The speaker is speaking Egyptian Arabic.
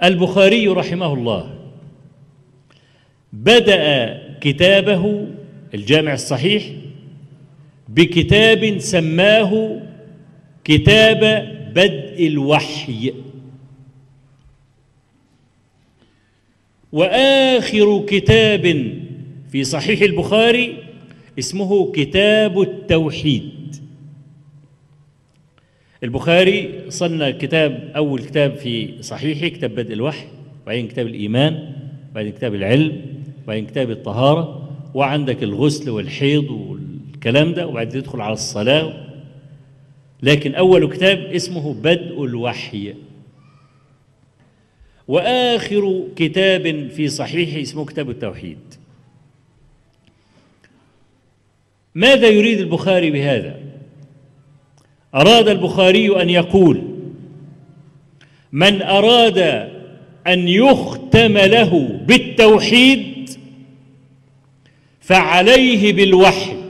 البخاري رحمه الله بدأ كتابه الجامع الصحيح بكتاب سماه كتاب بدء الوحي واخر كتاب في صحيح البخاري اسمه كتاب التوحيد البخاري صنع كتاب اول كتاب في صحيحه كتاب بدء الوحي وبعدين كتاب الايمان وبعدين كتاب العلم وبعدين كتاب الطهاره وعندك الغسل والحيض والكلام ده وبعدين تدخل على الصلاه لكن اول كتاب اسمه بدء الوحي واخر كتاب في صحيحه اسمه كتاب التوحيد ماذا يريد البخاري بهذا اراد البخاري ان يقول من اراد ان يختم له بالتوحيد فعليه بالوحي